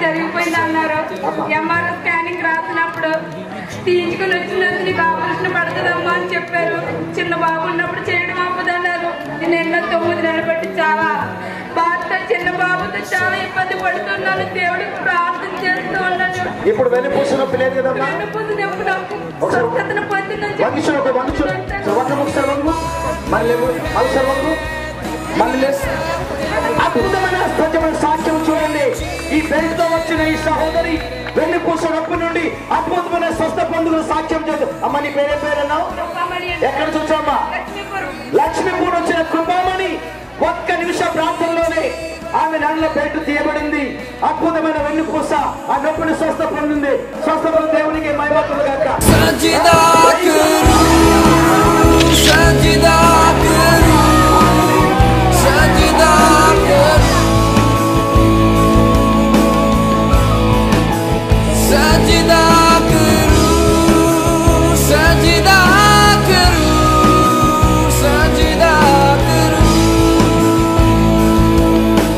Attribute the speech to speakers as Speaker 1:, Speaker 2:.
Speaker 1: జరిగిపోయింది అన్నారు MRO scanning రాసినప్పుడు తీయించుకుని వచ్చినందుకు నీకు ఆపరేషన్ పడుతుందమ్మా అని చెప్పారు చిన్న బాబు ఉన్నప్పుడు చేయడం అవ్వదన్నారు నేను ఎన్నో తొమ్మిది నెలలు బట్టి చాలా బాధతో చిన్న బాబుతో చాలా ఇబ్బంది పడుతున్నాను దేవుడికి ప్రార్థన చేస్తూ ఉన్నాను
Speaker 2: ఇప్పుడు వెన్నుపూస నొప్పి లేదు కదమ్మా
Speaker 1: వెన్నుపూస నొప్పి నాకు స్వస్థతను పొందిందని
Speaker 2: వంగి చూడు ఒక వంగి చూడు సో వంగ ఒకసారి వంగు మళ్ళీ లేవు ఒకసారి వంగు మళ్ళీ లేవు అద్భుతమైన స్వచ్ఛమైన సాక్ష్యం చూడండి ఈ బెల్ట్ తో వచ్చిన ఈ సహోదరి వెన్నుపూస నొప్పి నుండి అద్భుతమైన స్వస్థ పొందుకున్న సాక్ష్యం చేద్దాం అమ్మ నీ పేరే పేరన్నావు
Speaker 1: కృపమణి
Speaker 2: ఎక్కడ చూసామ్మా
Speaker 1: లక్ష్మీపురం
Speaker 2: లక్ష్మీపూర్ వచ్చిన కృపామణి ఒక్క నిమిష ప్రాంతంలోనే ఆమె నల్ల బెల్ట్ తీయబడింది అద్భుతమైన వెన్నుపూస ఆ నొప్పిని స్వస్థ పొందింది స్వస్థ దేవునికి మైమతులు గాక
Speaker 3: సజిదా